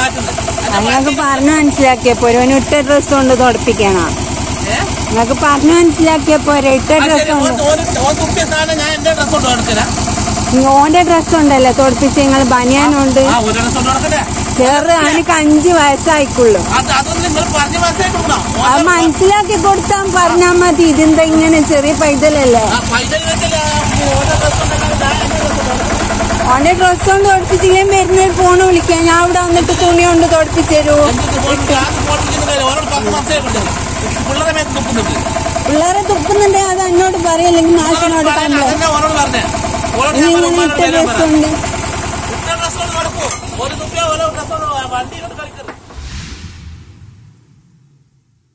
മാറ്റുന്നത് നിങ്ങൾക്ക് പറഞ്ഞു മനസ്സിലാക്കിയപ്പോ ഒരു ഇട്ട ഡ്രസ് കൊണ്ട് തുടപ്പിക്കണം ഏഹ് നിങ്ങൾക്ക് പറഞ്ഞു മനസ്സിലാക്കിയപ്പോ ഇട്ട ആ, ഡ്രസ് ശരി, കൊണ്ട് ഓൻ- ഓന് ഓൻ തുപ്പിയ സാധനം ഞാൻ എന്റെ ഡ്രസ് കൊണ്ട് കൊടുക്കല ഓന്റെ ഡ്രസ് ഉണ്ടല്ലോ തുടപ്പിച്ച് നിങ്ങൾ ബനിയാനുണ്ട് ആ ഒരു ഡ്രസ് കൊണ്ട് കൊടുക്കണ്ടേ ചെറു അവനക്ക് അഞ്ച് വയസ്സായിക്കുള്ളൂ അത് അതൊന്നും നിങ്ങൾ പറഞ്ഞ് മനസ്സിലാക്കി കൊടുക്കണം അത് മനസ്സിലാക്കി കൊടുത്താൽ പറഞ്ഞാൽ മതി ഇതെന്താ ഇങ്ങനെ ചെറിയ പൈതലല്ലേ ആ പൈസ വെച്ചില്ല ഓരോ ഡ്രസ് ഉണ്ടെങ്കിൽ ഞാൻ എന്റെ ഡ്രസ് കൊണ്ട് കൊടുക്കാം. ഓന്റെ ഡ്രസ് കൊണ്ട് തുടപ്പിച്ചില്ലേ വരുന്ന ഫോൺ വിളിക്കാം ഞാൻ അവിടെ വന്നിട്ട് തുണി കൊണ്ട് തുടപ്പിച്ചു തരൂ എന്തിട്ട് ഫോൺ ഞാൻ ഫോൺ വിളിക്കുന്നില്ല ഓരോട് പത്ത് മനസ്സിലാക്കുന്നുണ്ട് പിള്ളേരെ മേത്ത് തുപ്പുന്നുണ്ട് പിള്ളേരെ തുപ്പുന്നുണ്ടെ അത് എന്നോട് പറയല്ലെങ്കിൽ നാശനോട് കണ്ടോ അതന്നെ ഓരോട് പറഞ്ഞേ ഓരോട് ഞാൻ ഇങ്ങനെ പറഞ്ഞു, ഇട്ട ഉമ്മാനോട് ഡ്രസ് വരാൻ പറ. ഉണ്ട് ഇട്ട ഡ്രസ് കൊണ്ട് കൊടുക്കൂ ഒരു തുപ്പിയ ഓരോ ഡ്രസ് കൊണ്ട് വണ്ടി കൊണ്ട് കളിക്കുക